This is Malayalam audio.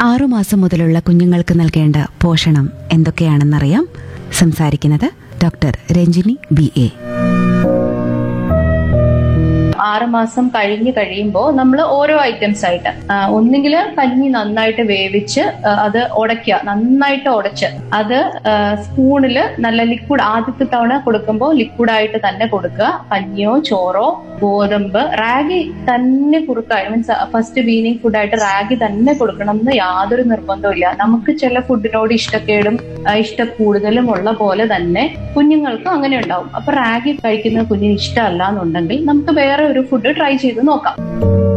ആറുമാസം മുതലുള്ള കുഞ്ഞുങ്ങൾക്ക് നൽകേണ്ട പോഷണം എന്തൊക്കെയാണെന്നറിയാം സംസാരിക്കുന്നത് ഡോക്ടർ രഞ്ജിനി ബി എ ആറ് മാസം കഴിഞ്ഞ് കഴിയുമ്പോൾ നമ്മൾ ഓരോ ഐറ്റംസ് ആയിട്ട് ഒന്നുകിൽ കഞ്ഞി നന്നായിട്ട് വേവിച്ച് ആ, അത് ഉടയ്ക്കുക നന്നായിട്ട് ഉടച്ച് അത് സ്പൂണിൽ നല്ല ലിക്വിഡ് ആദ്യത്തെ തവണ കൊടുക്കുമ്പോൾ ലിക്വിഡായിട്ട് തന്നെ കൊടുക്കുക കഞ്ഞിയോ ചോറോ ഗോതമ്പ് റാഗി തന്നെ കുറുക്കായി മീൻസ് ഫസ്റ്റ് വീനിങ് ഫുഡായിട്ട് റാഗി തന്നെ കൊടുക്കണം എന്ന് യാതൊരു നിർബന്ധവും ഇല്ല നമുക്ക് ചില ഫുഡിനോട് ഇഷ്ടക്കേടും ആ, ഇഷ്ടക്കൂടുതലും ഉള്ള പോലെ തന്നെ കുഞ്ഞുങ്ങൾക്കും അങ്ങനെ ഉണ്ടാവും അപ്പൊ റാഗി കഴിക്കുന്ന കുഞ്ഞിന് ഇഷ്ടമല്ല എന്നുണ്ടെങ്കിൽ നമുക്ക് വേറെ ഒരു ഫുഡ് ട്രൈ ചെയ്ത് നോക്കാം